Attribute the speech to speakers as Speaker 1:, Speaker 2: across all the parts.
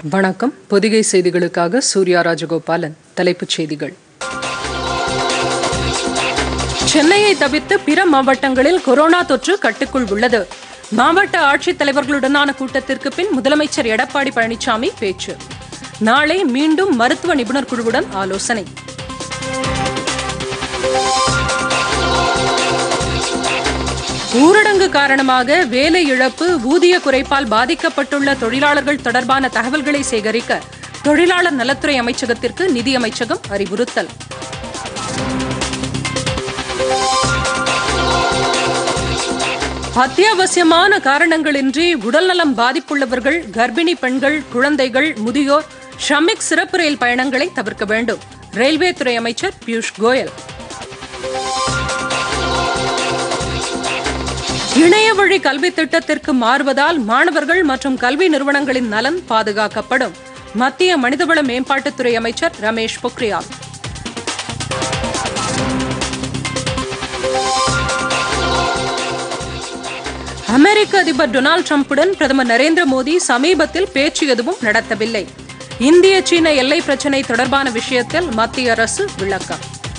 Speaker 1: வணக்கம் பொதிகை செய்திகளுக்காக சூர்யா ராஜகோபாலன் தலைப்புச் செய்திகள் சென்னையை தவிர்த்து பிற மாவட்டங்களில் கொரோனா தொற்று கட்டுக்குள் உள்ளது மாவட்ட ஆட்சித் தலைவர்களுடனான கூட்டத்திற்கு பின் முதலமைச்சர் எடப்பாடி பழனிசாமி பேச்சு நாளை மீண்டும் மருத்துவ நிபுணர் குழுவுடன் ஆலோசனை ஊரடங்கு காரணமாக வேலை இழப்பு ஊதிய குறைப்பால் பாதிக்கப்பட்டுள்ள தொழிலாளர்கள் தொடர்பான தகவல்களை சேகரிக்க தொழிலாளர் நலத்துறை அமைச்சகத்திற்கு நிதி அமைச்சகம் அறிவுறுத்தல் அத்தியாவசியமான காரணங்களின்றி உடல்நலம் பாதிப்புள்ளவர்கள் கர்ப்பிணி பெண்கள் குழந்தைகள் முதியோர் ஷமிக் சிறப்பு ரயில் பயணங்களை தவிர்க்க வேண்டும் ரயில்வே துறை அமைச்சர் பியூஷ் கோயல் இணைய வழி கல்வி திட்டத்திற்கு மாறுவதால் மாணவர்கள் மற்றும் கல்வி நிறுவனங்களின் நலன் பாதுகாக்கப்படும் மத்திய மனிதவள மேம்பாட்டுத்துறை அமைச்சர் ரமேஷ் பொக்ரியால் அமெரிக்க அதிபர் டொனால்டு டிரம்புடன் பிரதமர் நரேந்திர மோடி சமீபத்தில் பேச்சு எதுவும் நடத்தவில்லை இந்திய சீன எல்லை பிரச்சினை தொடர்பான விஷயத்தில் மத்திய அரசு விளக்கம்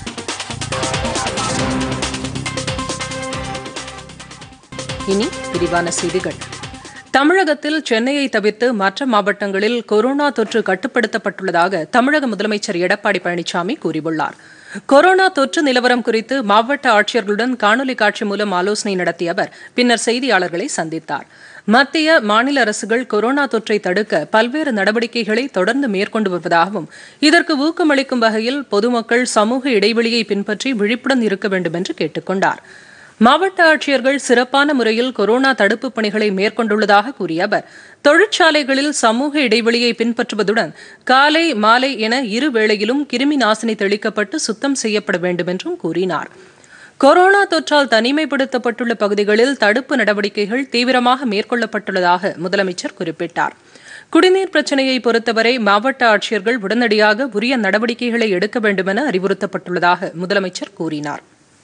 Speaker 1: இனி விரிவான செய்திகள் தமிழகத்தில் சென்னையை தவிர்த்து மற்ற மாவட்டங்களில் கொரோனா தொற்று கட்டுப்படுத்தப்பட்டுள்ளதாக தமிழக முதலமைச்சர் எடப்பாடி பழனிசாமி கூறியுள்ளார் கொரோனா தொற்று நிலவரம் குறித்து மாவட்ட ஆட்சியர்களுடன் காணொலி காட்சி மூலம் ஆலோசனை நடத்திய அவர் பின்னர் செய்தியாளர்களை சந்தித்தார் மத்திய மாநில அரசுகள் கொரோனா தொற்றை தடுக்க பல்வேறு நடவடிக்கைகளை தொடர்ந்து மேற்கொண்டு வருவதாகவும் இதற்கு ஊக்கமளிக்கும் வகையில் பொதுமக்கள் சமூக இடைவெளியை பின்பற்றி விழிப்புடன் இருக்க வேண்டும் என்று கேட்டுக் கொண்டார் மாவட்ட ஆட்சியர்கள் சிறப்பான முறையில் கொரோனா தடுப்புப் பணிகளை மேற்கொண்டுள்ளதாக கூறிய அவர் தொழிற்சாலைகளில் சமூக இடைவெளியை பின்பற்றுவதுடன் காலை மாலை என இரு வேளையிலும் கிருமி நாசினி தெளிக்கப்பட்டு சுத்தம் செய்யப்பட வேண்டும் என்றும் கூறினார் கொரோனா தொற்றால் தனிமைப்படுத்தப்பட்டுள்ள பகுதிகளில் தடுப்பு நடவடிக்கைகள் தீவிரமாக மேற்கொள்ளப்பட்டுள்ளதாக முதலமைச்சர் குறிப்பிட்டார் குடிநீர் பிரச்சினையை பொறுத்தவரை மாவட்ட ஆட்சியர்கள் உடனடியாக உரிய நடவடிக்கைகளை எடுக்க வேண்டுமென அறிவுறுத்தப்பட்டுள்ளதாக முதலமைச்சர் கூறினார்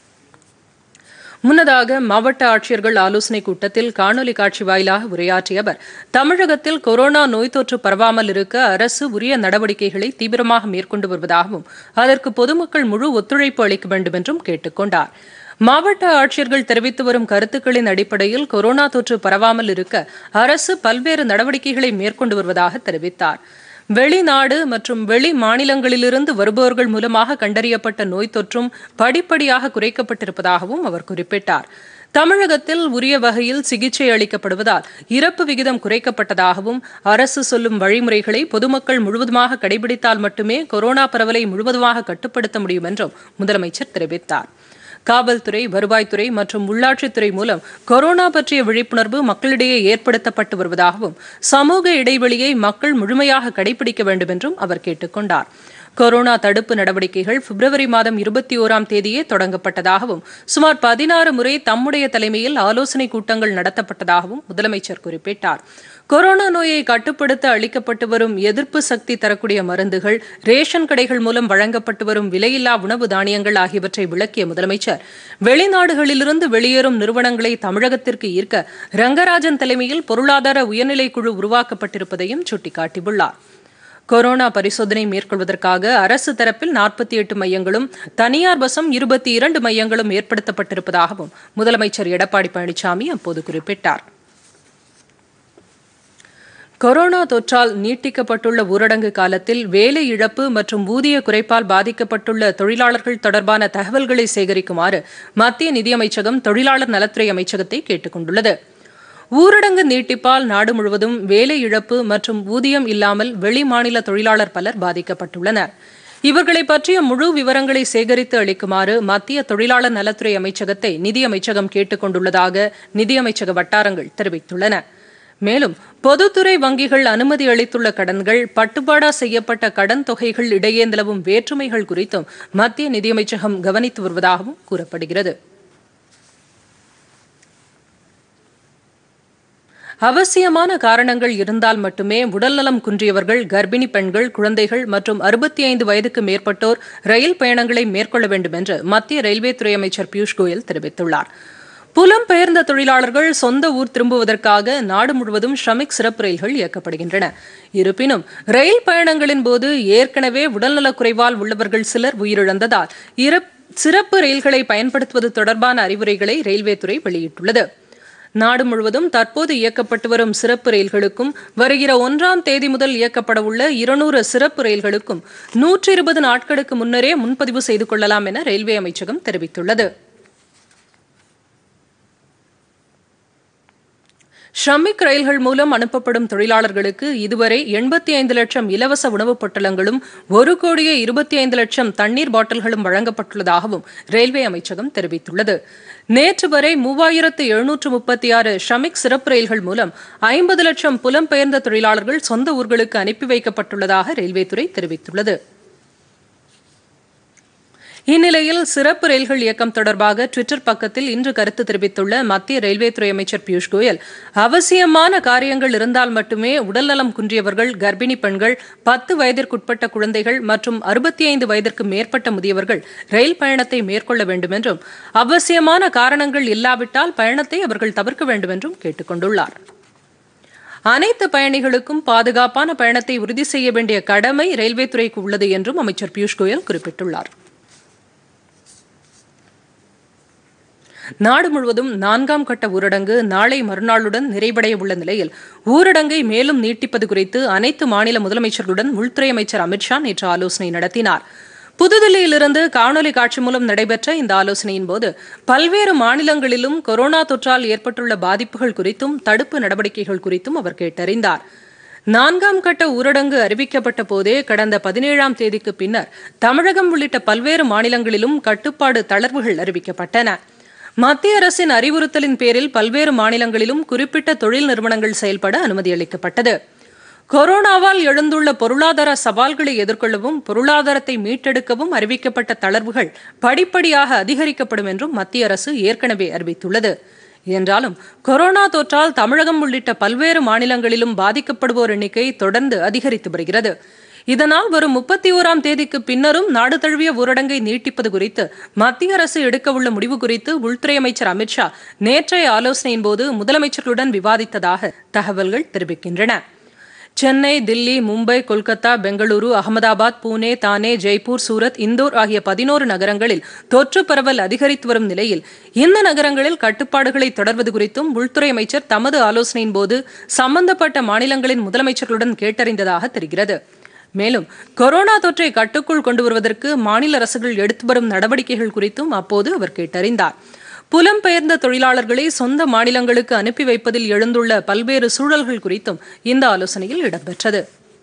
Speaker 1: முன்னதாக மாவட்ட ஆட்சியர்கள் ஆலோசனைக் கூட்டத்தில் காணொலி காட்சி வாயிலாக உரையாற்றிய அவர் தமிழகத்தில் கொரோனா நோய் தொற்று பரவாமல் இருக்க அரசு உரிய நடவடிக்கைகளை தீவிரமாக மேற்கொண்டு வருவதாகவும் அதற்கு பொதுமக்கள் முழு ஒத்துழைப்பு அளிக்க வேண்டும் என்றும் கேட்டுக் கொண்டார் மாவட்ட ஆட்சியர்கள் தெரிவித்து வரும் கருத்துக்களின் அடிப்படையில் கொரோனா தொற்று பரவாமல் இருக்க அரசு பல்வேறு நடவடிக்கைகளை மேற்கொண்டு வருவதாக தெரிவித்தார் வெளிநாடு மற்றும் வெளி மாநிலங்களிலிருந்து வருபவர்கள் மூலமாக கண்டறியப்பட்ட நோய் தொற்றும் படிப்படியாக குறைக்கப்பட்டிருப்பதாகவும் அவர் குறிப்பிட்டார் தமிழகத்தில் உரிய வகையில் சிகிச்சை அளிக்கப்படுவதால் இறப்பு விகிதம் குறைக்கப்பட்டதாகவும் அரசு சொல்லும் வழிமுறைகளை பொதுமக்கள் முழுவதுமாக கடைபிடித்தால் மட்டுமே கொரோனா பரவலை முழுவதுமாக கட்டுப்படுத்த முடியும் என்றும் முதலமைச்சர் தெரிவித்தார் காவல்துறை வருவாய்த்துறை மற்றும் உள்ளாட்சித்துறை மூலம் கொரோனா பற்றிய விழிப்புணர்வு மக்களிடையே ஏற்படுத்தப்பட்டு வருவதாகவும் சமூக இடைவெளியை மக்கள் முழுமையாக கடைபிடிக்க வேண்டும் என்றும் அவர் கேட்டுக் கொண்டார் கொரோனா தடுப்பு நடவடிக்கைகள் பிப்ரவரி மாதம் இருபத்தி ஓராம் தேதியே தொடங்கப்பட்டதாகவும் சுமார் பதினாறு முறை தம்முடைய தலைமையில் ஆலோசனைக் கூட்டங்கள் நடத்தப்பட்டதாகவும் முதலமைச்சர் குறிப்பிட்டார் கொரோனா நோயை கட்டுப்படுத்த அளிக்கப்பட்டு வரும் எதிர்ப்பு சக்தி தரக்கூடிய மருந்துகள் ரேஷன் கடைகள் மூலம் வழங்கப்பட்டு வரும் விலையில்லா உணவு தானியங்கள் ஆகியவற்றை விளக்கிய முதலமைச்சர் வெளிநாடுகளிலிருந்து வெளியேறும் நிறுவனங்களை தமிழகத்திற்கு ஈர்க்க ரங்கராஜன் தலைமையில் பொருளாதார உயர்நிலைக் குழு உருவாக்கப்பட்டிருப்பதையும் சுட்டிக்காட்டியுள்ளார் கொரோனா பரிசோதனை மேற்கொள்வதற்காக அரசு தரப்பில் நாற்பத்தி எட்டு மையங்களும் தனியார் வசம் இருபத்தி இரண்டு மையங்களும் ஏற்படுத்தப்பட்டிருப்பதாகவும் முதலமைச்சர் எடப்பாடி பழனிசாமி அப்போது குறிப்பிட்டார் கொரோனா தொற்றால் நீட்டிக்கப்பட்டுள்ள ஊரடங்கு காலத்தில் வேலை இழப்பு மற்றும் ஊதிய குறைப்பால் பாதிக்கப்பட்டுள்ள தொழிலாளர்கள் தொடர்பான தகவல்களை சேகரிக்குமாறு மத்திய நிதியமைச்சகம் தொழிலாளர் நலத்துறை அமைச்சகத்தை கேட்டுக் கொண்டுள்ளது ஊரடங்கு நீட்டிப்பால் நாடு முழுவதும் வேலை இழப்பு மற்றும் ஊதியம் இல்லாமல் வெளி மாநில தொழிலாளர் பலர் பாதிக்கப்பட்டுள்ளனர் இவர்களை பற்றிய முழு விவரங்களை சேகரித்து அளிக்குமாறு மத்திய தொழிலாளர் நலத்துறை அமைச்சகத்தை நிதியமைச்சகம் கேட்டுக் கொண்டுள்ளதாக நிதியமைச்சக வட்டாரங்கள் தெரிவித்துள்ளன மேலும் பொதுத்துறை வங்கிகள் அனுமதி அளித்துள்ள கடன்கள் பட்டுப்பாடா செய்யப்பட்ட கடன் தொகைகள் இடையே நிலவும் வேற்றுமைகள் குறித்தும் மத்திய நிதியமைச்சகம் கவனித்து வருவதாகவும் கூறப்படுகிறது அவசியமான காரணங்கள் இருந்தால் மட்டுமே உடல்நலம் குன்றியவர்கள் கர்ப்பிணி பெண்கள் குழந்தைகள் மற்றும் அறுபத்தி ஐந்து வயதுக்கு மேற்பட்டோர் ரயில் பயணங்களை மேற்கொள்ள வேண்டும் என்று மத்திய ரயில்வே துறை அமைச்சர் பியூஷ் கோயல் தெரிவித்துள்ளார் புலம்பெயர்ந்த தொழிலாளர்கள் சொந்த ஊர் திரும்புவதற்காக நாடு முழுவதும் ஷ்ரமிக் சிறப்பு ரயில்கள் இயக்கப்படுகின்றன இருப்பினும் ரயில் பயணங்களின் போது ஏற்கனவே உடல்நலக் குறைவால் உள்ளவர்கள் சிலர் உயிரிழந்ததால் சிறப்பு ரயில்களை பயன்படுத்துவது தொடர்பான அறிவுரைகளை ரயில்வே துறை வெளியிட்டுள்ளது நாடு முழுவதும் தற்போது இயக்கப்பட்டு வரும் சிறப்பு ரயில்களுக்கும் வருகிற ஒன்றாம் தேதி முதல் இயக்கப்பட உள்ள இருநூறு சிறப்பு ரயில்களுக்கும் நூற்றி இருபது நாட்களுக்கு முன்னரே முன்பதிவு செய்து கொள்ளலாம் என ரயில்வே அமைச்சகம் தெரிவித்துள்ளது ஷ்ரமிக் ரயில்கள் மூலம் அனுப்பப்படும் தொழிலாளர்களுக்கு இதுவரை எண்பத்தி ஐந்து லட்சம் இலவச உணவுப் பொட்டலங்களும் ஒரு கோடியே இருபத்தி ஐந்து லட்சம் தண்ணீர் பாட்டில்களும் வழங்கப்பட்டுள்ளதாகவும் ரயில்வே அமைச்சகம் தெரிவித்துள்ளது நேற்று வரை மூவாயிரத்து எழுநூற்று முப்பத்தி ஆறு ஷ்ரமிக் சிறப்பு ரயில்கள் மூலம் ஐம்பது லட்சம் புலம்பெயர்ந்த தொழிலாளர்கள் சொந்த ஊர்களுக்கு அனுப்பி வைக்கப்பட்டுள்ளதாக ரயில்வே துறை தெரிவித்துள்ளது இந்நிலையில் சிறப்பு ரயில்கள் இயக்கம் தொடர்பாக டுவிட்டர் பக்கத்தில் இன்று கருத்து தெரிவித்துள்ள மத்திய ரயில்வே துறை அமைச்சர் பியூஷ் கோயல் அவசியமான காரியங்கள் இருந்தால் மட்டுமே உடல்நலம் குன்றியவர்கள் கர்ப்பிணி பெண்கள் பத்து வயதிற்குட்பட்ட குழந்தைகள் மற்றும் அறுபத்தி ஐந்து வயதிற்கு மேற்பட்ட முதியவர்கள் ரயில் பயணத்தை மேற்கொள்ள வேண்டும் என்றும் அவசியமான காரணங்கள் இல்லாவிட்டால் பயணத்தை அவர்கள் தவிர்க்க வேண்டும் என்றும் கேட்டுக் கொண்டுள்ளார் அனைத்து பயணிகளுக்கும் பாதுகாப்பான பயணத்தை உறுதி செய்ய வேண்டிய கடமை ரயில்வே துறைக்கு உள்ளது என்றும் அமைச்சர் பியூஷ் கோயல் குறிப்பிட்டுள்ளார் நாடு முழுவதும் நான்காம் கட்ட ஊரடங்கு நாளை மறுநாளுடன் நிறைவடைய உள்ள நிலையில் ஊரடங்கை மேலும் நீட்டிப்பது குறித்து அனைத்து மாநில முதலமைச்சர்களுடன் உள்துறை அமைச்சர் அமித்ஷா நேற்று ஆலோசனை நடத்தினார் புதுதில்லியிலிருந்து காணொலி காட்சி மூலம் நடைபெற்ற இந்த ஆலோசனையின் போது பல்வேறு மாநிலங்களிலும் கொரோனா தொற்றால் ஏற்பட்டுள்ள பாதிப்புகள் குறித்தும் தடுப்பு நடவடிக்கைகள் குறித்தும் அவர் கேட்டறிந்தார் நான்காம் கட்ட ஊரடங்கு அறிவிக்கப்பட்ட போதே கடந்த பதினேழாம் தேதிக்கு பின்னர் தமிழகம் உள்ளிட்ட பல்வேறு மாநிலங்களிலும் கட்டுப்பாடு தளர்வுகள் அறிவிக்கப்பட்டன மத்திய அரசின் அறிவுறுத்தலின் பேரில் பல்வேறு மாநிலங்களிலும் குறிப்பிட்ட தொழில் நிறுவனங்கள் செயல்பட அனுமதி அளிக்கப்பட்டது கொரோனாவால் எழுந்துள்ள பொருளாதார சவால்களை எதிர்கொள்ளவும் பொருளாதாரத்தை மீட்டெடுக்கவும் அறிவிக்கப்பட்ட தளர்வுகள் படிப்படியாக அதிகரிக்கப்படும் என்றும் மத்திய அரசு ஏற்கனவே அறிவித்துள்ளது என்றாலும் கொரோனா தொற்றால் தமிழகம் உள்ளிட்ட பல்வேறு மாநிலங்களிலும் பாதிக்கப்படுவோர் எண்ணிக்கை தொடர்ந்து அதிகரித்து வருகிறது இதனால் வரும் முப்பத்தி ஓராம் தேதிக்கு பின்னரும் நாடு தழுவிய ஊரடங்கை நீட்டிப்பது குறித்து மத்திய அரசு எடுக்கவுள்ள முடிவு குறித்து உள்துறை அமைச்சர் அமித்ஷா நேற்றைய ஆலோசனையின் போது முதலமைச்சர்களுடன் விவாதித்ததாக தகவல்கள் தெரிவிக்கின்றன சென்னை தில்லி மும்பை கொல்கத்தா பெங்களூரு அகமதாபாத் பூனே தானே ஜெய்ப்பூர் சூரத் இந்தோர் ஆகிய பதினோரு நகரங்களில் தொற்று பரவல் அதிகரித்து வரும் நிலையில் இந்த நகரங்களில் கட்டுப்பாடுகளை தொடர்வது குறித்தும் உள்துறை அமைச்சர் தமது ஆலோசனையின் போது சம்பந்தப்பட்ட மாநிலங்களின் முதலமைச்சர்களுடன் கேட்டறிந்ததாக தெரிகிறது மேலும் கொரோனா தொற்றை கட்டுக்குள் கொண்டு வருவதற்கு மாநில அரசுகள் எடுத்து வரும் நடவடிக்கைகள் குறித்தும் அப்போது அவர் கேட்டறிந்தார் புலம்பெயர்ந்த தொழிலாளர்களை சொந்த மாநிலங்களுக்கு அனுப்பி வைப்பதில் எழுந்துள்ள பல்வேறு சூழல்கள் குறித்தும் இந்த ஆலோசனையில் இடம்பெற்றது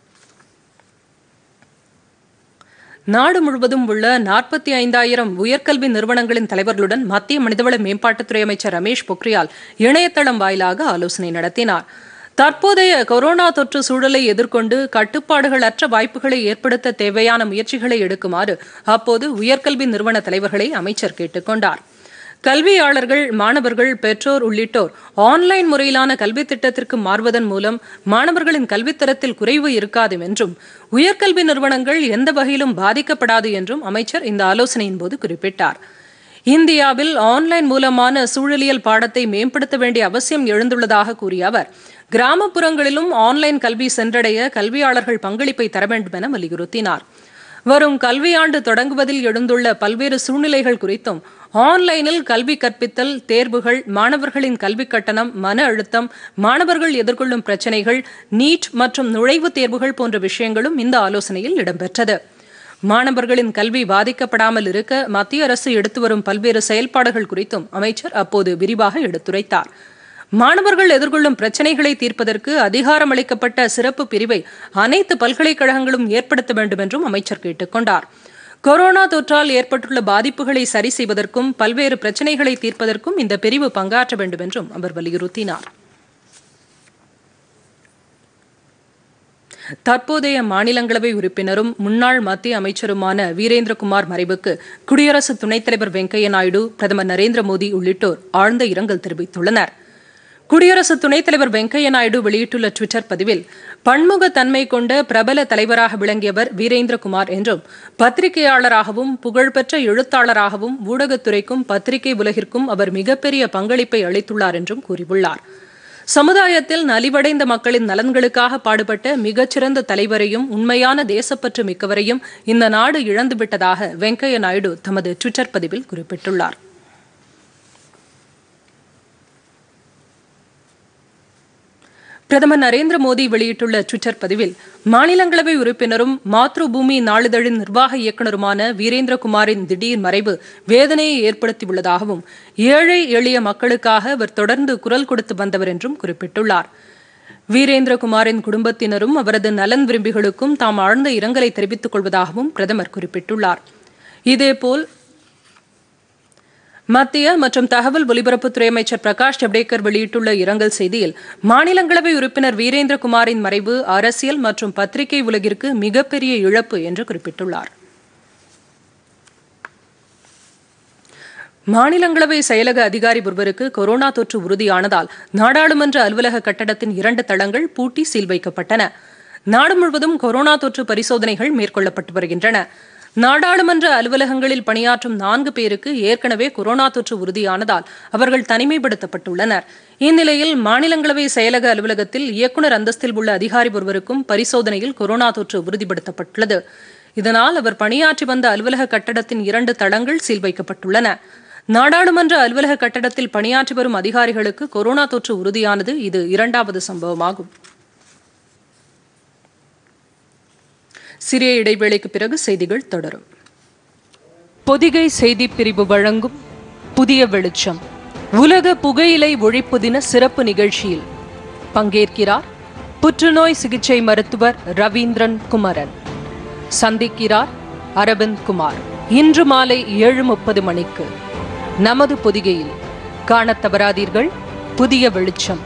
Speaker 1: நாடு முழுவதும் உள்ள நாற்பத்தி ஐந்தாயிரம் உயர்கல்வி நிறுவனங்களின் தலைவர்களுடன் மத்திய மனிதவள மேம்பாட்டுத்துறை அமைச்சர் ரமேஷ் பொக்ரியால் இணையதளம் வாயிலாக ஆலோசனை நடத்தினார் தற்போதைய கொரோனா தொற்று சூழலை எதிர்கொண்டு கட்டுப்பாடுகள் அற்ற வாய்ப்புகளை ஏற்படுத்த தேவையான முயற்சிகளை எடுக்குமாறு அப்போது உயர்கல்வி நிறுவன தலைவர்களை அமைச்சர் கேட்டுக்கொண்டார் கல்வியாளர்கள் மாணவர்கள் பெற்றோர் உள்ளிட்டோர் ஆன்லைன் முறையிலான கல்வி திட்டத்திற்கு மாறுவதன் மூலம் மாணவர்களின் கல்வித்தரத்தில் குறைவு இருக்காது என்றும் உயர்கல்வி நிறுவனங்கள் எந்த வகையிலும் பாதிக்கப்படாது என்றும் அமைச்சர் இந்த ஆலோசனையின் போது குறிப்பிட்டார் இந்தியாவில் ஆன்லைன் மூலமான சூழலியல் பாடத்தை மேம்படுத்த வேண்டிய அவசியம் எழுந்துள்ளதாக கூறிய அவர் கிராமப்புறங்களிலும் ஆன்லைன் கல்வி சென்றடைய கல்வியாளர்கள் பங்களிப்பை தர வேண்டும் என வலியுறுத்தினார் வரும் கல்வியாண்டு தொடங்குவதில் எழுந்துள்ள பல்வேறு சூழ்நிலைகள் குறித்தும் ஆன்லைனில் கல்வி கற்பித்தல் தேர்வுகள் மாணவர்களின் கல்வி கட்டணம் மன அழுத்தம் மாணவர்கள் எதிர்கொள்ளும் பிரச்சினைகள் நீட் மற்றும் நுழைவுத் தேர்வுகள் போன்ற விஷயங்களும் இந்த ஆலோசனையில் இடம்பெற்றது மாணவர்களின் கல்வி பாதிக்கப்படாமல் இருக்க மத்திய அரசு எடுத்து வரும் பல்வேறு செயல்பாடுகள் குறித்தும் அமைச்சர் அப்போது விரிவாக எடுத்துரைத்தார் மாணவர்கள் எதிர்கொள்ளும் பிரச்சினைகளை தீர்ப்பதற்கு அதிகாரமளிக்கப்பட்ட சிறப்பு பிரிவை அனைத்து பல்கலைக்கழகங்களும் ஏற்படுத்த வேண்டும் என்றும் அமைச்சர் கேட்டுக்கொண்டார் கொரோனா தொற்றால் ஏற்பட்டுள்ள பாதிப்புகளை சரி செய்வதற்கும் பல்வேறு பிரச்சினைகளை தீர்ப்பதற்கும் இந்த பிரிவு பங்காற்ற வேண்டும் என்றும் அவர் வலியுறுத்தினார் தற்போதைய மாநிலங்களவை உறுப்பினரும் முன்னாள் மத்திய அமைச்சருமான வீரேந்திரகுமார் மறைவுக்கு குடியரசு துணைத் தலைவர் வெங்கையா நாயுடு பிரதமர் நரேந்திர மோடி உள்ளிட்டோர் ஆழ்ந்த இரங்கல் தெரிவித்துள்ளனர் குடியரசு துணைத் தலைவர் வெங்கையா நாயுடு வெளியிட்டுள்ள டுவிட்டர் பதிவில் பன்முகத்தன்மை கொண்ட பிரபல தலைவராக விளங்கியவர் வீரேந்திரகுமார் என்றும் பத்திரிகையாளராகவும் புகழ்பெற்ற எழுத்தாளராகவும் ஊடகத்துறைக்கும் பத்திரிகை உலகிற்கும் அவர் மிகப்பெரிய பங்களிப்பை அளித்துள்ளார் என்றும் கூறியுள்ளார் சமுதாயத்தில் நலிவடைந்த மக்களின் நலன்களுக்காக பாடுபட்ட மிகச்சிறந்த தலைவரையும் உண்மையான தேசப்பற்று மிக்கவரையும் இந்த நாடு இழந்துவிட்டதாக வெங்கையா நாயுடு தமது டுவிட்டர் பதிவில் குறிப்பிட்டுள்ளார் பிரதமர் நரேந்திர மோடி வெளியிட்டுள்ள டுவிட்டர் பதிவில் மாநிலங்களவை உறுப்பினரும் மாத்ரு பூமி நாளிதழின் நிர்வாக இயக்குநருமான வீரேந்திரகுமாரின் திடீர் மறைவு வேதனையை ஏற்படுத்தியுள்ளதாகவும் ஏழை எளிய மக்களுக்காக அவர் தொடர்ந்து குரல் கொடுத்து வந்தவர் என்றும் குறிப்பிட்டுள்ளார் வீரேந்திரகுமாரின் குடும்பத்தினரும் அவரது நலன் விரும்பிகளுக்கும் தாம் ஆழ்ந்த இரங்கலை தெரிவித்துக் கொள்வதாகவும் பிரதமர் குறிப்பிட்டுள்ளார் இதேபோல் மத்திய மற்றும் தகவல் ஒலிபரப்புத்துறை அமைச்சர் பிரகாஷ் ஜவ்டேகர் வெளியிட்டுள்ள இரங்கல் செய்தியில் மாநிலங்களவை உறுப்பினர் வீரேந்திரகுமாரின் மறைவு அரசியல் மற்றும் பத்திரிகை உலகிற்கு மிகப்பெரிய இழப்பு என்று குறிப்பிட்டுள்ளார் மாநிலங்களவை செயலக அதிகாரி ஒருவருக்கு கொரோனா தொற்று உறுதியானதால் நாடாளுமன்ற அலுவலக கட்டடத்தின் இரண்டு தளங்கள் பூட்டி சீல் வைக்கப்பட்டன நாடு முழுவதும் கொரோனா தொற்று பரிசோதனைகள் மேற்கொள்ளப்பட்டு வருகின்றன நாடாளுமன்ற அலுவலகங்களில் பணியாற்றும் நான்கு பேருக்கு ஏற்கனவே கொரோனா தொற்று உறுதியானதால் அவர்கள் தனிமைப்படுத்தப்பட்டுள்ளனர் இந்நிலையில் மாநிலங்களவை செயலக அலுவலகத்தில் இயக்குநர் அந்தஸ்தில் உள்ள அதிகாரி ஒருவருக்கும் பரிசோதனையில் கொரோனா தொற்று உறுதிப்படுத்தப்பட்டுள்ளது இதனால் அவர் பணியாற்றி வந்த அலுவலக கட்டடத்தின் இரண்டு தளங்கள் சீல் வைக்கப்பட்டுள்ளன நாடாளுமன்ற அலுவலக கட்டடத்தில் பணியாற்றி வரும் அதிகாரிகளுக்கு கொரோனா தொற்று உறுதியானது இது இரண்டாவது சம்பவமாகும் சிறிய இடைவேளைக்கு பிறகு செய்திகள் தொடரும் பொதிகை செய்தி பிரிவு வழங்கும் புதிய வெளிச்சம் உலக புகையிலை ஒழிப்பு தின சிறப்பு நிகழ்ச்சியில் பங்கேற்கிறார் புற்றுநோய் சிகிச்சை மருத்துவர் ரவீந்திரன் குமரன் சந்திக்கிறார் அரவிந்த் குமார் இன்று மாலை ஏழு முப்பது மணிக்கு நமது பொதிகையில் காணத் தவறாதீர்கள் புதிய வெளிச்சம்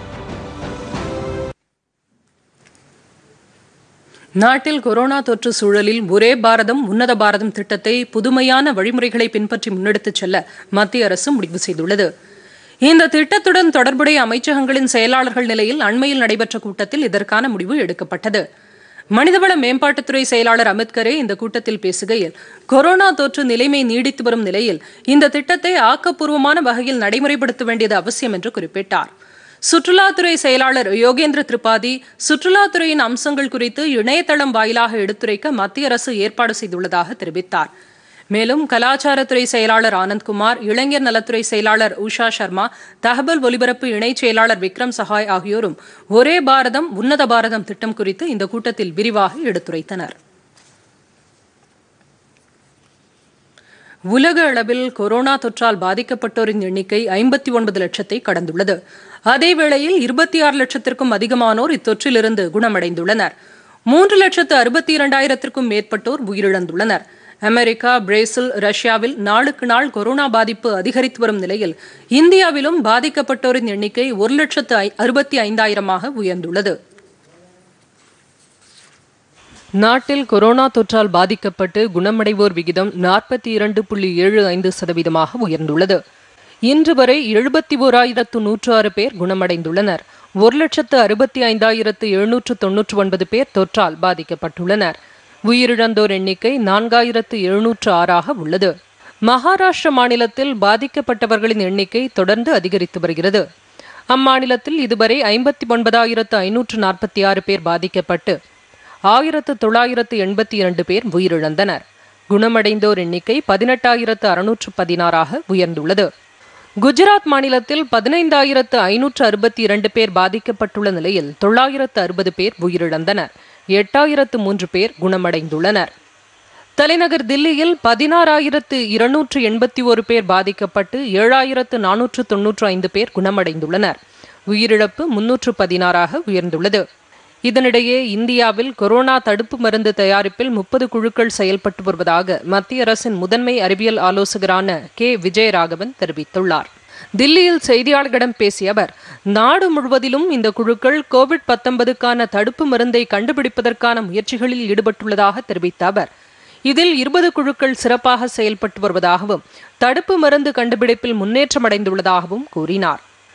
Speaker 1: நாட்டில் கொரோனா தொற்று சூழலில் ஒரே பாரதம் உன்னத பாரதம் திட்டத்தை புதுமையான வழிமுறைகளை பின்பற்றி முன்னெடுத்துச் செல்ல மத்திய அரசு முடிவு செய்துள்ளது இந்த திட்டத்துடன் தொடர்புடைய அமைச்சகங்களின் செயலாளர்கள் நிலையில் அண்மையில் நடைபெற்ற கூட்டத்தில் இதற்கான முடிவு எடுக்கப்பட்டது மனிதவள மேம்பாட்டுத்துறை செயலாளர் அமித்கரே இந்த கூட்டத்தில் பேசுகையில் கொரோனா தொற்று நிலைமை நீடித்து வரும் நிலையில் இந்த திட்டத்தை ஆக்கப்பூர்வமான வகையில் நடைமுறைப்படுத்த வேண்டியது அவசியம் என்று குறிப்பிட்டார் சுற்றுலாத்துறை செயலாளர் யோகேந்திர திரிபாதி சுற்றுலாத்துறையின் அம்சங்கள் குறித்து இணையதளம் வாயிலாக எடுத்துரைக்க மத்திய அரசு ஏற்பாடு செய்துள்ளதாக தெரிவித்தார் மேலும் கலாச்சாரத்துறை செயலாளர் ஆனந்த்குமார் இளைஞர் நலத்துறை செயலாளர் உஷா சர்மா தகவல் ஒலிபரப்பு இணைச் செயலாளர் விக்ரம் சஹாய் ஆகியோரும் ஒரே பாரதம் உன்னத பாரதம் திட்டம் குறித்து இந்த கூட்டத்தில் விரிவாக எடுத்துரைத்தனர் உலக அளவில் கொரோனா தொற்றால் பாதிக்கப்பட்டோரின் எண்ணிக்கை ஐம்பத்தி ஒன்பது லட்சத்தை கடந்துள்ளது அதேவேளையில் இருபத்தி ஆறு லட்சத்திற்கும் அதிகமானோர் இத்தொற்றிலிருந்து குணமடைந்துள்ளனர் மூன்று லட்சத்து அறுபத்தி இரண்டாயிரத்திற்கும் மேற்பட்டோர் உயிரிழந்துள்ளனர் அமெரிக்கா பிரேசில் ரஷ்யாவில் நாளுக்கு நாள் கொரோனா பாதிப்பு அதிகரித்து வரும் நிலையில் இந்தியாவிலும் பாதிக்கப்பட்டோரின் எண்ணிக்கை ஒரு லட்சத்து அறுபத்தி ஐந்தாயிரமாக உயர்ந்துள்ளது நாட்டில் கொரோனா தொற்றால் பாதிக்கப்பட்டு குணமடைவோர் விகிதம் நாற்பத்தி இரண்டு புள்ளி ஏழு ஐந்து சதவீதமாக உயர்ந்துள்ளது இன்று வரை எழுபத்தி ஓராயிரத்து நூற்று ஆறு பேர் குணமடைந்துள்ளனர் ஒரு லட்சத்து அறுபத்தி ஐந்தாயிரத்து எழுநூற்று தொன்னூற்று ஒன்பது பேர் தொற்றால் பாதிக்கப்பட்டுள்ளனர் உயிரிழந்தோர் எண்ணிக்கை நான்காயிரத்து எழுநூற்று ஆறாக உள்ளது மகாராஷ்டிர மாநிலத்தில் பாதிக்கப்பட்டவர்களின் எண்ணிக்கை தொடர்ந்து அதிகரித்து வருகிறது அம்மாநிலத்தில் இதுவரை ஐம்பத்தி ஒன்பதாயிரத்து ஐநூற்று நாற்பத்தி ஆறு பேர் பாதிக்கப்பட்டு ஆயிரத்து தொள்ளாயிரத்து எண்பத்தி இரண்டு பேர் உயிரிழந்தனர் குணமடைந்தோர் எண்ணிக்கை பதினெட்டாயிரத்து அறுநூற்று பதினாறாக உயர்ந்துள்ளது குஜராத் மாநிலத்தில் பதினைந்தாயிரத்து ஐநூற்று அறுபத்தி இரண்டு பேர் பாதிக்கப்பட்டுள்ள நிலையில் தொள்ளாயிரத்து அறுபது பேர் உயிரிழந்தனர் எட்டாயிரத்து மூன்று பேர் குணமடைந்துள்ளனர் தலைநகர் தில்லியில் பதினாறாயிரத்து இருநூற்று எண்பத்தி ஒரு பேர் பாதிக்கப்பட்டு ஏழாயிரத்து நானூற்று தொன்னூற்று ஐந்து பேர் குணமடைந்துள்ளனர் உயிரிழப்பு முன்னூற்று பதினாறாக உயர்ந்துள்ளது இதனிடையே இந்தியாவில் கொரோனா தடுப்பு மருந்து தயாரிப்பில் முப்பது குழுக்கள் செயல்பட்டு வருவதாக மத்திய அரசின் முதன்மை அறிவியல் ஆலோசகரான கே விஜயராகவன் தெரிவித்துள்ளார் தில்லியில் செய்தியாளர்களிடம் பேசிய அவர் நாடு முழுவதிலும் இந்த குழுக்கள் கோவிட் பத்தொன்பதுக்கான தடுப்பு மருந்தை கண்டுபிடிப்பதற்கான முயற்சிகளில் ஈடுபட்டுள்ளதாக தெரிவித்த அவர் இதில் இருபது குழுக்கள் சிறப்பாக செயல்பட்டு வருவதாகவும் தடுப்பு மருந்து கண்டுபிடிப்பில் முன்னேற்றம் அடைந்துள்ளதாகவும் கூறினார்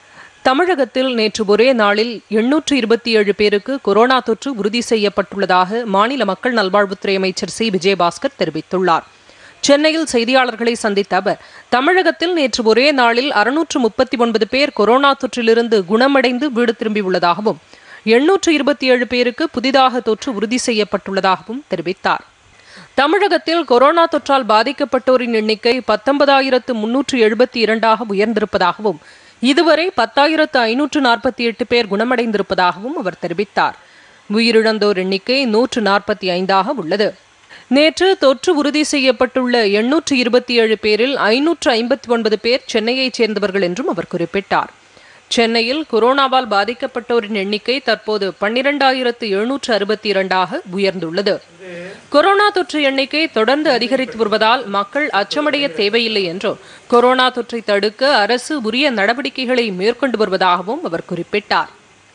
Speaker 1: தமிழகத்தில் நேற்று ஒரே நாளில் எண்ணூற்று இருபத்தி ஏழு பேருக்கு கொரோனா தொற்று உறுதி செய்யப்பட்டுள்ளதாக மாநில மக்கள் நல்வாழ்வுத்துறை அமைச்சர் சி விஜயபாஸ்கர் தெரிவித்துள்ளார் சென்னையில் செய்தியாளர்களை சந்தித்த அவர் தமிழகத்தில் நேற்று ஒரே நாளில் அறுநூற்று முப்பத்தி ஒன்பது பேர் கொரோனா தொற்றிலிருந்து குணமடைந்து வீடு திரும்பியுள்ளதாகவும் எண்ணூற்று இருபத்தி ஏழு பேருக்கு புதிதாக தொற்று உறுதி செய்யப்பட்டுள்ளதாகவும் தெரிவித்தார் தமிழகத்தில் கொரோனா தொற்றால் பாதிக்கப்பட்டோரின் எண்ணிக்கை பத்தொன்பதாயிரத்து முன்னூற்று எழுபத்தி இரண்டாக உயர்ந்திருப்பதாகவும் இதுவரை பத்தாயிரத்து ஐநூற்று நாற்பத்தி எட்டு பேர் குணமடைந்திருப்பதாகவும் அவர் தெரிவித்தார் உயிரிழந்தோர் எண்ணிக்கை நூற்று நாற்பத்தி ஐந்தாக உள்ளது நேற்று தொற்று உறுதி செய்யப்பட்டுள்ள எண்ணூற்று இருபத்தி ஏழு பேரில் ஐநூற்று ஐம்பத்தி ஒன்பது பேர் சென்னையைச் சேர்ந்தவர்கள் என்றும் அவர் குறிப்பிட்டார் சென்னையில் கொரோனாவால் பாதிக்கப்பட்டோரின் எண்ணிக்கை தற்போது பன்னிரண்டாயிரத்து எழுநூற்று அறுபத்தி இரண்டாக உயர்ந்துள்ளது கொரோனா தொற்று எண்ணிக்கை தொடர்ந்து அதிகரித்து வருவதால் மக்கள் அச்சமடைய தேவையில்லை என்றும் கொரோனா தொற்றை தடுக்க அரசு உரிய நடவடிக்கைகளை மேற்கொண்டு வருவதாகவும் அவர் குறிப்பிட்டார்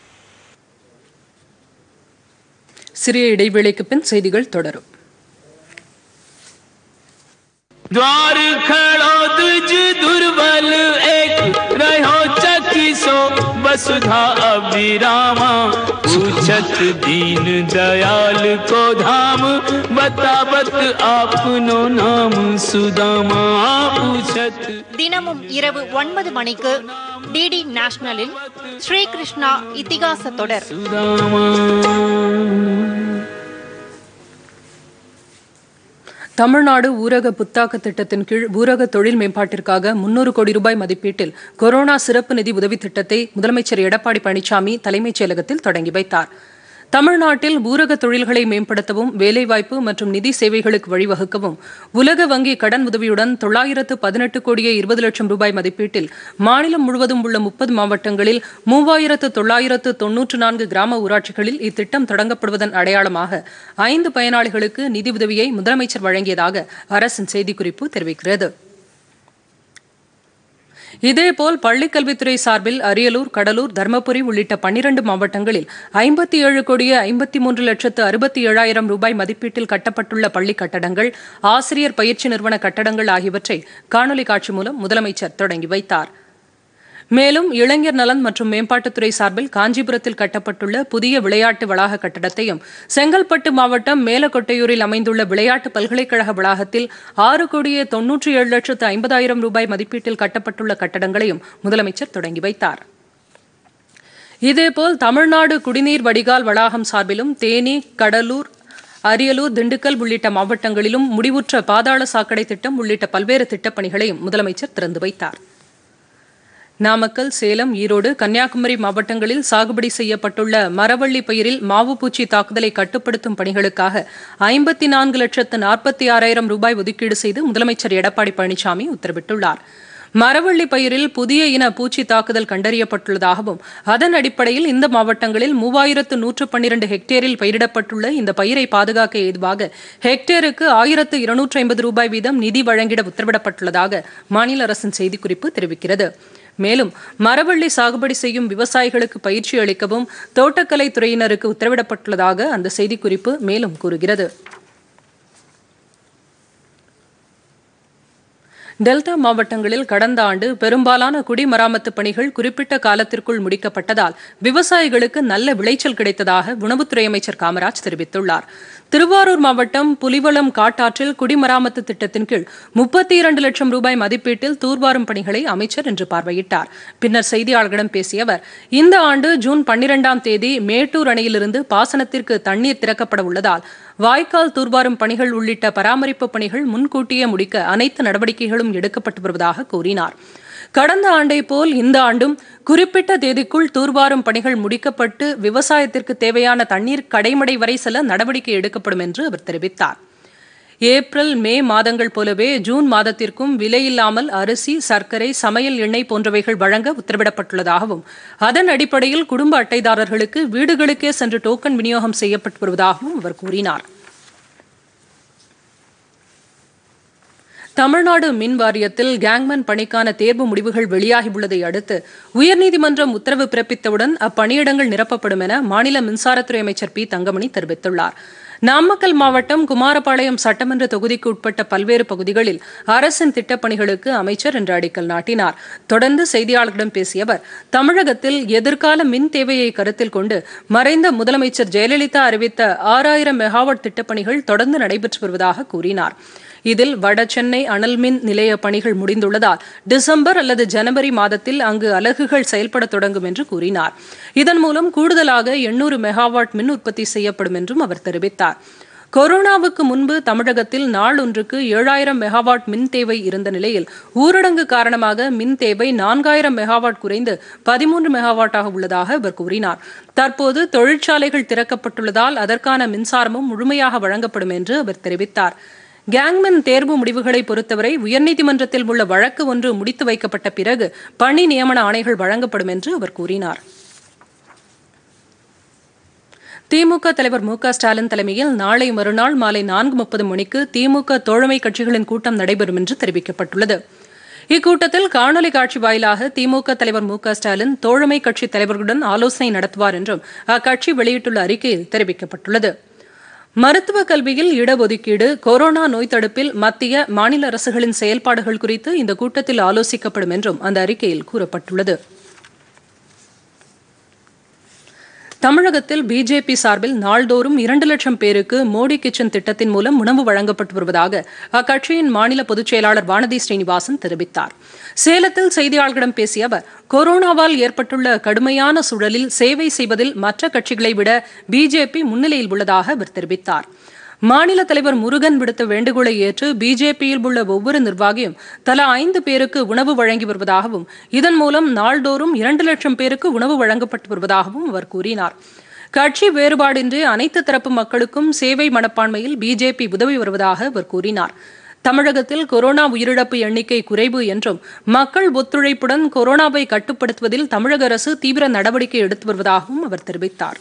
Speaker 1: சிறிய இடைவேளைக்கு பின் செய்திகள் தொடரும்
Speaker 2: द्वार खड़ो दुज दुर्बल एक रहो चकी सो वसुधा अभिरामा पूछत दीन दयाल को धाम बतावत आपनो नाम सुदामा पूछत
Speaker 3: தினமும் இரவு ஒன்பது மணிக்கு டிடி நேஷனலில் ஸ்ரீகிருஷ்ணா இத்திகாச தொடர்
Speaker 2: सुदामा
Speaker 1: தமிழ்நாடு ஊரக புத்தாக்க திட்டத்தின் கீழ் ஊரக தொழில் மேம்பாட்டிற்காக முன்னூறு கோடி ரூபாய் மதிப்பீட்டில் கொரோனா சிறப்பு நிதி உதவி திட்டத்தை முதலமைச்சர் எடப்பாடி பழனிசாமி தலைமைச் செயலகத்தில் தொடங்கி வைத்தார் தமிழ்நாட்டில் ஊரக தொழில்களை மேம்படுத்தவும் வேலைவாய்ப்பு மற்றும் நிதி சேவைகளுக்கு வழிவகுக்கவும் உலக வங்கி கடன் உதவியுடன் தொள்ளாயிரத்து பதினெட்டு கோடியே இருபது லட்சம் ரூபாய் மதிப்பீட்டில் மாநிலம் முழுவதும் உள்ள முப்பது மாவட்டங்களில் மூவாயிரத்து தொள்ளாயிரத்து தொன்னூற்று நான்கு கிராம ஊராட்சிகளில் இத்திட்டம் தொடங்கப்படுவதன் அடையாளமாக ஐந்து பயனாளிகளுக்கு நிதி உதவியை முதலமைச்சர் வழங்கியதாக அரசின் செய்திக்குறிப்பு தெரிவிக்கிறது இதேபோல் பள்ளிக்கல்வித்துறை சார்பில் அரியலூர் கடலூர் தருமபுரி உள்ளிட்ட பன்னிரண்டு மாவட்டங்களில் ஐம்பத்தி ஏழு கோடியே ஐம்பத்தி மூன்று லட்சத்து அறுபத்தி ஏழாயிரம் ரூபாய் மதிப்பீட்டில் கட்டப்பட்டுள்ள பள்ளி கட்டடங்கள் ஆசிரியர் பயிற்சி நிறுவன கட்டடங்கள் ஆகியவற்றை காணொலி காட்சி மூலம் முதலமைச்சர் தொடங்கி வைத்தார் மேலும் இளைஞர் நலன் மற்றும் மேம்பாட்டுத்துறை சார்பில் காஞ்சிபுரத்தில் கட்டப்பட்டுள்ள புதிய விளையாட்டு வளாக கட்டடத்தையும் செங்கல்பட்டு மாவட்டம் மேலக்கொட்டையூரில் அமைந்துள்ள விளையாட்டு பல்கலைக்கழக வளாகத்தில் ஆறு கோடியே தொன்னூற்றி ஏழு லட்சத்து ஐம்பதாயிரம் ரூபாய் மதிப்பீட்டில் கட்டப்பட்டுள்ள கட்டடங்களையும் முதலமைச்சர் தொடங்கி வைத்தார் இதேபோல் தமிழ்நாடு குடிநீர் வடிகால் வளாகம் சார்பிலும் தேனி கடலூர் அரியலூர் திண்டுக்கல் உள்ளிட்ட மாவட்டங்களிலும் முடிவுற்ற பாதாள சாக்கடை திட்டம் உள்ளிட்ட பல்வேறு திட்டப்பணிகளையும் முதலமைச்சர் திறந்து வைத்தார் நாமக்கல் சேலம் ஈரோடு கன்னியாகுமரி மாவட்டங்களில் சாகுபடி செய்யப்பட்டுள்ள மரவள்ளி பயிரில் மாவு பூச்சி தாக்குதலை கட்டுப்படுத்தும் பணிகளுக்காக ஐம்பத்தி நான்கு லட்சத்து நாற்பத்தி ஆறாயிரம் ரூபாய் ஒதுக்கீடு செய்து முதலமைச்சர் எடப்பாடி பழனிசாமி உத்தரவிட்டுள்ளார் மரவள்ளி பயிரில் புதிய இன பூச்சி தாக்குதல் கண்டறியப்பட்டுள்ளதாகவும் அதன் அடிப்படையில் இந்த மாவட்டங்களில் மூவாயிரத்து நூற்று பன்னிரண்டு ஹெக்டேரில் பயிரிடப்பட்டுள்ள இந்த பயிரை பாதுகாக்க ஏதுவாக ஹெக்டேருக்கு ஆயிரத்து இருநூற்று ஐம்பது ரூபாய் வீதம் நிதி வழங்கிட உத்தரவிடப்பட்டுள்ளதாக மாநில அரசின் செய்திக்குறிப்பு தெரிவிக்கிறது மேலும் மரவள்ளி சாகுபடி செய்யும் விவசாயிகளுக்கு பயிற்சி அளிக்கவும் தோட்டக்கலை துறையினருக்கு உத்தரவிடப்பட்டுள்ளதாக அந்த செய்திக்குறிப்பு மேலும் கூறுகிறது டெல்டா மாவட்டங்களில் கடந்த ஆண்டு பெரும்பாலான குடிமராமத்து பணிகள் குறிப்பிட்ட காலத்திற்குள் முடிக்கப்பட்டதால் விவசாயிகளுக்கு நல்ல விளைச்சல் கிடைத்ததாக உணவுத்துறை அமைச்சர் காமராஜ் தெரிவித்துள்ளார் திருவாரூர் மாவட்டம் புலிவளம் காட்டாற்றில் குடிமராமத்து திட்டத்தின் கீழ் முப்பத்தி இரண்டு லட்சம் ரூபாய் மதிப்பீட்டில் தூர்வாரும் பணிகளை அமைச்சர் இன்று பார்வையிட்டார் பின்னர் செய்தியாளர்களிடம் பேசிய அவர் இந்த ஆண்டு ஜூன் பன்னிரெண்டாம் தேதி மேட்டூர் அணையிலிருந்து பாசனத்திற்கு தண்ணீர் திறக்கப்பட உள்ளதால் வாய்க்கால் தூர்வாரும் பணிகள் உள்ளிட்ட பராமரிப்பு பணிகள் முன்கூட்டியே முடிக்க அனைத்து நடவடிக்கைகளும் எடுக்கப்பட்டு வருவதாக கூறினார் கடந்த ஆண்டை போல் இந்த ஆண்டும் குறிப்பிட்ட தேதிக்குள் தூர்வாரும் பணிகள் முடிக்கப்பட்டு விவசாயத்திற்கு தேவையான தண்ணீர் கடைமடை வரை செல்ல நடவடிக்கை எடுக்கப்படும் என்று அவர் தெரிவித்தார் ஏப்ரல் மே மாதங்கள் போலவே ஜூன் மாதத்திற்கும் விலையில்லாமல் அரிசி சர்க்கரை சமையல் எண்ணெய் போன்றவைகள் வழங்க உத்தரவிடப்பட்டுள்ளதாகவும் அதன் அடிப்படையில் குடும்ப அட்டைதாரர்களுக்கு வீடுகளுக்கே சென்று டோக்கன் விநியோகம் செய்யப்பட்டு வருவதாகவும் அவர் கூறினார் தமிழ்நாடு மின் வாரியத்தில் கேங்மேன் பணிக்கான தேர்வு முடிவுகள் வெளியாகியுள்ளதை அடுத்து உயர்நீதிமன்றம் உத்தரவு பிறப்பித்தவுடன் அப்பணியிடங்கள் நிரப்பப்படும் என மாநில மின்சாரத்துறை அமைச்சர் பி தங்கமணி தெரிவித்துள்ளார் நாமக்கல் மாவட்டம் குமாரபாளையம் சட்டமன்ற தொகுதிக்கு உட்பட்ட பல்வேறு பகுதிகளில் அரசின் திட்டப்பணிகளுக்கு அமைச்சர் இன்று அடிக்கல் நாட்டினார் தொடர்ந்து செய்தியாளர்களிடம் பேசிய அவர் தமிழகத்தில் எதிர்கால மின் தேவையை கருத்தில் கொண்டு மறைந்த முதலமைச்சர் ஜெயலலிதா அறிவித்த ஆறாயிரம் மெகாவாட் திட்டப்பணிகள் தொடர்ந்து நடைபெற்று வருவதாக கூறினார் இதில் வடசென்னை அனல் மின் நிலைய பணிகள் முடிந்துள்ளதால் டிசம்பர் அல்லது ஜனவரி மாதத்தில் அங்கு அலகுகள் செயல்பட தொடங்கும் என்று கூறினார் இதன் மூலம் கூடுதலாக எண்ணூறு மெகாவாட் மின் உற்பத்தி செய்யப்படும் என்றும் அவர் தெரிவித்தார் கொரோனாவுக்கு முன்பு தமிழகத்தில் நாள் ஒன்றுக்கு ஏழாயிரம் மெகாவாட் மின் தேவை இருந்த நிலையில் ஊரடங்கு காரணமாக மின் தேவை நான்காயிரம் மெகாவாட் குறைந்து பதிமூன்று மெகாவாட்டாக உள்ளதாக அவர் கூறினார் தற்போது தொழிற்சாலைகள் திறக்கப்பட்டுள்ளதால் அதற்கான மின்சாரமும் முழுமையாக வழங்கப்படும் என்று அவர் தெரிவித்தார் கேங்மென் தேர்வு முடிவுகளை பொறுத்தவரை உயர்நீதிமன்றத்தில் உள்ள வழக்கு ஒன்று முடித்து வைக்கப்பட்ட பிறகு பணி நியமன ஆணைகள் வழங்கப்படும் என்று அவர் கூறினார் திமுக தலைவர் மு க ஸ்டாலின் தலைமையில் நாளை மறுநாள் மாலை நான்கு முப்பது மணிக்கு திமுக தோழமை கட்சிகளின் கூட்டம் நடைபெறும் என்று தெரிவிக்கப்பட்டுள்ளது இக்கூட்டத்தில் காணொலி காட்சி வாயிலாக திமுக தலைவர் மு க ஸ்டாலின் தோழமை கட்சி தலைவர்களுடன் ஆலோசனை நடத்துவார் என்றும் அக்கட்சி வெளியிட்டுள்ள அறிக்கையில் தெரிவிக்கப்பட்டுள்ளது மருத்துவ கல்வியில் இடஒதுக்கீடு கொரோனா நோய் தடுப்பில் மத்திய மாநில அரசுகளின் செயல்பாடுகள் குறித்து இந்த கூட்டத்தில் ஆலோசிக்கப்படும் என்றும் அந்த அறிக்கையில் கூறப்பட்டுள்ளது தமிழகத்தில் பிஜேபி சார்பில் நாள்தோறும் இரண்டு லட்சம் பேருக்கு மோடி கிச்சன் திட்டத்தின் மூலம் உணவு வழங்கப்பட்டு வருவதாக அக்கட்சியின் மாநில பொதுச் செயலாளர் வானதி ஸ்ரீனிவாசன் தெரிவித்தார் சேலத்தில் செய்தியாளர்களிடம் பேசிய அவர் கொரோனாவால் ஏற்பட்டுள்ள கடுமையான சூழலில் சேவை செய்வதில் மற்ற கட்சிகளை விட பிஜேபி முன்னிலையில் உள்ளதாக அவர் தெரிவித்தார் மாநில தலைவர் முருகன் விடுத்த வேண்டுகோளை ஏற்று பிஜேபியில் உள்ள ஒவ்வொரு நிர்வாகியும் தலா ஐந்து பேருக்கு உணவு வழங்கி வருவதாகவும் இதன் மூலம் நாள்தோறும் இரண்டு லட்சம் பேருக்கு உணவு வழங்கப்பட்டு வருவதாகவும் அவர் கூறினார் கட்சி வேறுபாடின்றி அனைத்து தரப்பு மக்களுக்கும் சேவை மனப்பான்மையில் பிஜேபி உதவி வருவதாக அவர் கூறினார் தமிழகத்தில் கொரோனா உயிரிழப்பு எண்ணிக்கை குறைவு என்றும் மக்கள் ஒத்துழைப்புடன் கொரோனாவை கட்டுப்படுத்துவதில் தமிழக அரசு தீவிர நடவடிக்கை எடுத்து வருவதாகவும் அவர் தெரிவித்தார்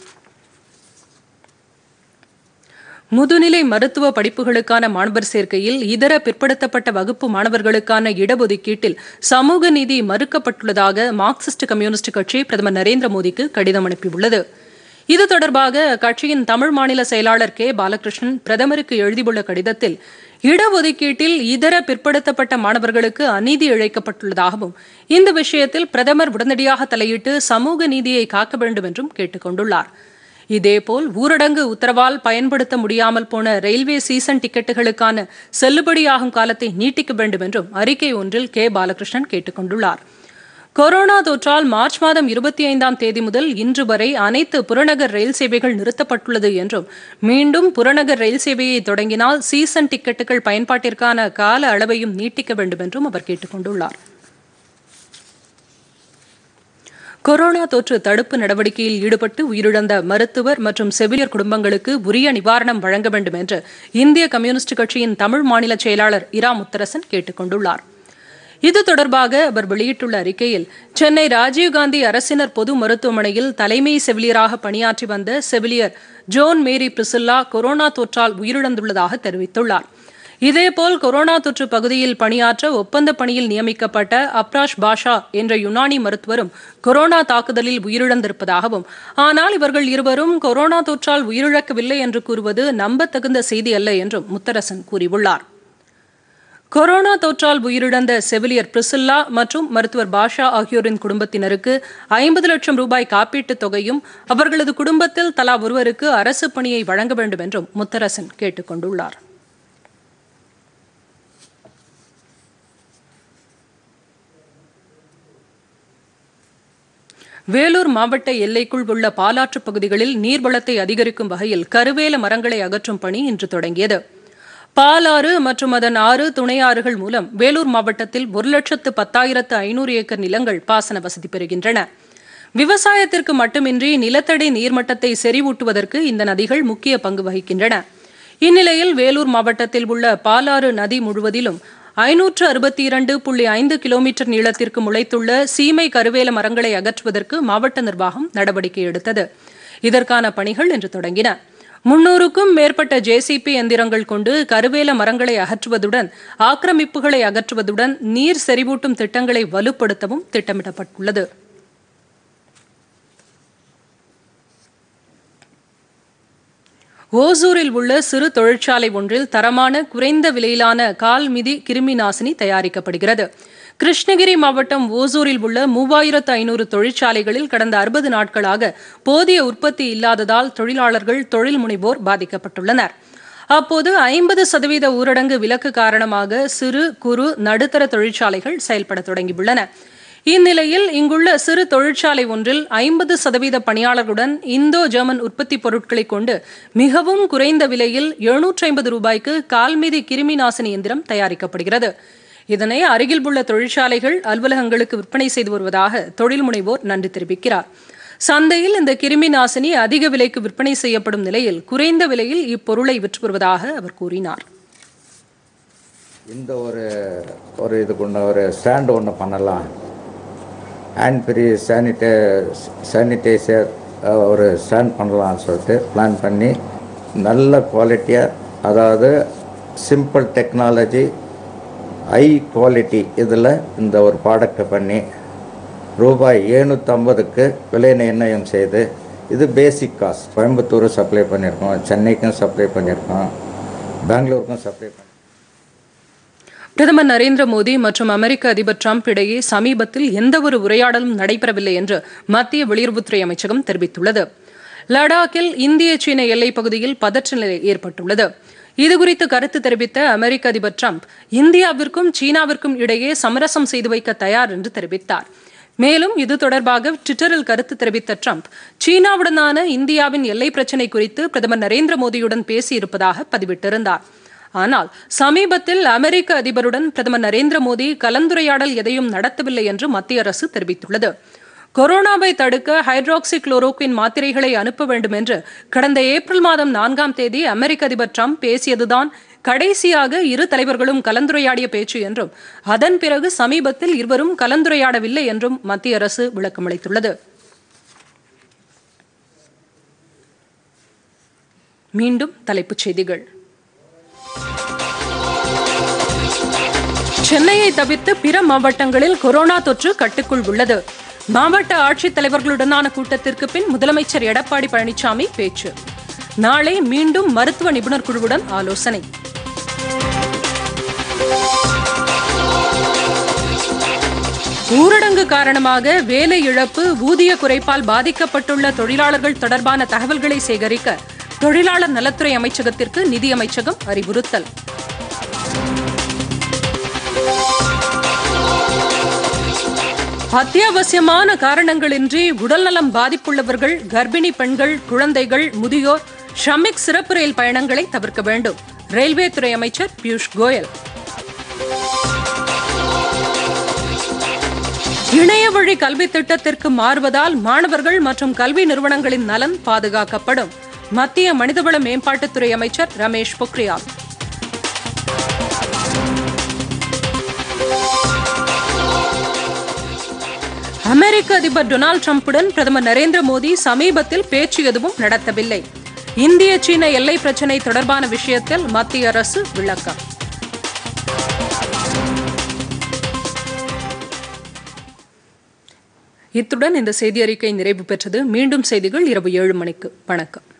Speaker 1: முதுநிலை மருத்துவ படிப்புகளுக்கான மாணவர் சேர்க்கையில் இதர பிற்படுத்தப்பட்ட வகுப்பு மாணவர்களுக்கான இடஒதுக்கீட்டில் சமூக நீதி மறுக்கப்பட்டுள்ளதாக மார்க்சிஸ்ட் கம்யூனிஸ்ட் கட்சி பிரதமர் நரேந்திர மோடிக்கு கடிதம் அனுப்பியுள்ளது இது தொடர்பாக அக்கட்சியின் தமிழ் மாநில செயலாளர் கே பாலகிருஷ்ணன் பிரதமருக்கு எழுதியுள்ள கடிதத்தில் இடஒதுக்கீட்டில் இதர பிற்படுத்தப்பட்ட மாணவர்களுக்கு அநீதி இழைக்கப்பட்டுள்ளதாகவும் இந்த விஷயத்தில் பிரதமர் உடனடியாக தலையிட்டு சமூக நீதியை காக்க வேண்டும் என்றும் கேட்டுக் கொண்டுள்ளார் இதேபோல் ஊரடங்கு உத்தரவால் பயன்படுத்த முடியாமல் போன ரயில்வே சீசன் டிக்கெட்டுகளுக்கான செல்லுபடியாகும் காலத்தை நீட்டிக்க வேண்டும் என்றும் அறிக்கை ஒன்றில் கே பாலகிருஷ்ணன் கேட்டுக் கொண்டுள்ளார் கொரோனா தொற்றால் மார்ச் மாதம் இருபத்தி ஐந்தாம் தேதி முதல் இன்று வரை அனைத்து புறநகர் ரயில் சேவைகள் நிறுத்தப்பட்டுள்ளது என்றும் மீண்டும் புறநகர் ரயில் சேவையை தொடங்கினால் சீசன் டிக்கெட்டுகள் பயன்பாட்டிற்கான கால அளவையும் நீட்டிக்க வேண்டும் என்றும் அவர் கேட்டுக் கொண்டுள்ளார் கொரோனா தொற்று தடுப்பு நடவடிக்கையில் ஈடுபட்டு உயிரிழந்த மருத்துவர் மற்றும் செவிலியர் குடும்பங்களுக்கு உரிய நிவாரணம் வழங்க வேண்டும் என்று இந்திய கம்யூனிஸ்ட் கட்சியின் தமிழ் மாநில செயலாளர் இரா முத்தரசன் கேட்டுக் கொண்டுள்ளார் இது தொடர்பாக அவர் வெளியிட்டுள்ள அறிக்கையில் சென்னை ராஜீவ்காந்தி அரசினர் பொது மருத்துவமனையில் தலைமை செவிலியராக பணியாற்றி வந்த செவிலியர் ஜோன் மேரி பிரிசில்லா கொரோனா தொற்றால் உயிரிழந்துள்ளதாக தெரிவித்துள்ளார் இதேபோல் கொரோனா தொற்று பகுதியில் பணியாற்ற ஒப்பந்த பணியில் நியமிக்கப்பட்ட அப்ராஷ் பாஷா என்ற யுனானி மருத்துவரும் கொரோனா தாக்குதலில் உயிரிழந்திருப்பதாகவும் ஆனால் இவர்கள் இருவரும் கொரோனா தொற்றால் உயிரிழக்கவில்லை என்று கூறுவது நம்பத்தகுந்த செய்தி அல்ல என்றும் முத்தரசன் கூறியுள்ளார் கொரோனா தொற்றால் உயிரிழந்த செவிலியர் பிரிசில்லா மற்றும் மருத்துவர் பாஷா ஆகியோரின் குடும்பத்தினருக்கு ஐம்பது லட்சம் ரூபாய் காப்பீட்டுத் தொகையும் அவர்களது குடும்பத்தில் தலா ஒருவருக்கு அரசு பணியை வழங்க வேண்டும் என்றும் முத்தரசன் கேட்டுக் கொண்டுள்ளார் வேலூர் மாவட்ட எல்லைக்குள் உள்ள பாலாற்று பகுதிகளில் நீர்வளத்தை அதிகரிக்கும் வகையில் கருவேல மரங்களை அகற்றும் பணி இன்று தொடங்கியது பாலாறு மற்றும் அதன் ஆறு துணையாறுகள் மூலம் வேலூர் மாவட்டத்தில் ஒரு லட்சத்து பத்தாயிரத்து ஐநூறு ஏக்கர் நிலங்கள் பாசன வசதி பெறுகின்றன விவசாயத்திற்கு மட்டுமின்றி நிலத்தடி நீர்மட்டத்தை செறிவூட்டுவதற்கு இந்த நதிகள் முக்கிய பங்கு வகிக்கின்றன இந்நிலையில் வேலூர் மாவட்டத்தில் உள்ள பாலாறு நதி முழுவதிலும் ஐநூற்று அறுபத்தி இரண்டு புள்ளி ஐந்து கிலோமீட்டர் நீளத்திற்கு முளைத்துள்ள சீமை கருவேல மரங்களை அகற்றுவதற்கு மாவட்ட நிர்வாகம் நடவடிக்கை எடுத்தது இதற்கான பணிகள் இன்று தொடங்கின முன்னூறுக்கும் மேற்பட்ட ஜேசிபி எந்திரங்கள் கொண்டு கருவேல மரங்களை அகற்றுவதுடன் ஆக்கிரமிப்புகளை அகற்றுவதுடன் நீர் செறிவூட்டும் திட்டங்களை வலுப்படுத்தவும் திட்டமிடப்பட்டுள்ளது ஓசூரில் உள்ள சிறு தொழிற்சாலை ஒன்றில் தரமான குறைந்த விலையிலான கால் மிதி கிருமி நாசினி தயாரிக்கப்படுகிறது கிருஷ்ணகிரி மாவட்டம் ஓசூரில் உள்ள மூவாயிரத்து ஐநூறு தொழிற்சாலைகளில் கடந்த அறுபது நாட்களாக போதிய உற்பத்தி இல்லாததால் தொழிலாளர்கள் தொழில் முனைவோர் பாதிக்கப்பட்டுள்ளனர் அப்போது ஐம்பது சதவீத ஊரடங்கு விலக்கு காரணமாக சிறு குறு நடுத்தர தொழிற்சாலைகள் செயல்பட தொடங்கியுள்ளன இந்நிலையில் இங்குள்ள சிறு தொழிற்சாலை ஒன்றில் ஐம்பது சதவீத பணியாளர்களுடன் இந்தோ ஜெர்மன் உற்பத்தி பொருட்களை கொண்டு மிகவும் குறைந்த விலையில் எழுநூற்றி ஐம்பது ரூபாய்க்கு கால்மீதி கிருமி நாசினி எந்திரம் தயாரிக்கப்படுகிறது இதனை அருகில் உள்ள தொழிற்சாலைகள் அலுவலகங்களுக்கு விற்பனை செய்து வருவதாக தொழில் முனைவோர் நன்றி தெரிவிக்கிறார் சந்தையில் இந்த கிருமி நாசினி அதிக விலைக்கு விற்பனை செய்யப்படும் நிலையில் குறைந்த விலையில் இப்பொருளை விற்று வருவதாக அவர் கூறினார்
Speaker 4: இந்த ஒரு ஒரு இதுக்குள்ள ஒரு ஸ்டாண்டு ஒன்று பண்ணலாம் ஹேண்ட் ஃப்ரீ சானிடை சானிடைசர் ஒரு ஸ்டாண்ட் பண்ணலாம்னு சொல்லிட்டு பிளான் பண்ணி நல்ல குவாலிட்டியாக அதாவது சிம்பிள் டெக்னாலஜி ஹை குவாலிட்டி இதில் இந்த ஒரு ப்ராடக்டை பண்ணி ரூபாய் ஏழ்நூற்றம்பதுக்கு விலை நிர்ணயம் செய்து இது பேசிக் காஸ்ட் கோயம்புத்தூர் சப்ளை பண்ணியிருக்கோம் சென்னைக்கும் சப்ளை பண்ணியிருக்கோம் பெங்களூருக்கும் சப்ளை பண்ணி
Speaker 1: பிரதமர் நரேந்திர மோடி மற்றும் அமெரிக்க அதிபர் டிரம்ப் இடையே சமீபத்தில் எந்தவொரு உரையாடலும் நடைபெறவில்லை என்று மத்திய வெளியுறவுத்துறை அமைச்சகம் தெரிவித்துள்ளது லடாக்கில் இந்திய சீன எல்லைப் பகுதியில் பதற்ற நிலை ஏற்பட்டுள்ளது இதுகுறித்து கருத்து தெரிவித்த அமெரிக்க அதிபர் டிரம்ப் இந்தியாவிற்கும் சீனாவிற்கும் இடையே சமரசம் செய்து வைக்க தயார் என்று தெரிவித்தார் மேலும் இது தொடர்பாக ட்விட்டரில் கருத்து தெரிவித்த டிரம்ப் சீனாவுடனான இந்தியாவின் எல்லை பிரச்சினை குறித்து பிரதமர் நரேந்திர மோடியுடன் பேசியிருப்பதாக பதிவிட்டிருந்தார் ஆனால் சமீபத்தில் அமெரிக்க அதிபருடன் பிரதமர் நரேந்திர மோடி கலந்துரையாடல் எதையும் நடத்தவில்லை என்று மத்திய அரசு தெரிவித்துள்ளது கொரோனாவை தடுக்க ஹைட்ராக்சி குளோரோக்வின் மாத்திரைகளை அனுப்ப வேண்டும் என்று கடந்த ஏப்ரல் மாதம் நான்காம் தேதி அமெரிக்க அதிபர் ட்ரம்ப் பேசியதுதான் கடைசியாக இரு தலைவர்களும் கலந்துரையாடிய பேச்சு என்றும் அதன் பிறகு சமீபத்தில் இருவரும் கலந்துரையாடவில்லை என்றும் மத்திய அரசு விளக்கமளித்துள்ளது மீண்டும் தலைப்புச் செய்திகள் சென்னையை தவிர்த்து பிற மாவட்டங்களில் கொரோனா தொற்று கட்டுக்குள் உள்ளது மாவட்ட ஆட்சித் தலைவர்களுடனான கூட்டத்திற்கு பின் முதலமைச்சர் எடப்பாடி பழனிசாமி பேச்சு நாளை மீண்டும் மருத்துவ நிபுணர் குழுவுடன் ஆலோசனை ஊரடங்கு காரணமாக வேலை இழப்பு ஊதிய குறைப்பால் பாதிக்கப்பட்டுள்ள தொழிலாளர்கள் தொடர்பான தகவல்களை சேகரிக்க தொழிலாளர் நலத்துறை அமைச்சகத்திற்கு நிதியமைச்சகம் அறிவுறுத்தல் அத்தியாவசியமான காரணங்களின்றி உடல்நலம் பாதிப்புள்ளவர்கள் கர்ப்பிணி பெண்கள் குழந்தைகள் முதியோர் ஷமிக் சிறப்பு ரயில் பயணங்களை தவிர்க்க வேண்டும் ரயில்வே துறை அமைச்சர் பியூஷ் கோயல் இணைய வழி கல்வி திட்டத்திற்கு மாறுவதால் மாணவர்கள் மற்றும் கல்வி நிறுவனங்களின் நலன் பாதுகாக்கப்படும் மத்திய மனிதவள மேம்பாட்டுத்துறை அமைச்சர் ரமேஷ் பொக்ரியால் அமெரிக்க அதிபர் டொனால்டு டிரம்புடன் பிரதமர் நரேந்திர மோடி சமீபத்தில் பேச்சு எதுவும் நடத்தவில்லை இந்திய சீன எல்லை பிரச்சினை தொடர்பான விஷயத்தில் மத்திய அரசு விளக்கம் இத்துடன் இந்த செய்தி அறிக்கை நிறைவு பெற்றது மீண்டும் செய்திகள் இரவு ஏழு மணிக்கு வணக்கம்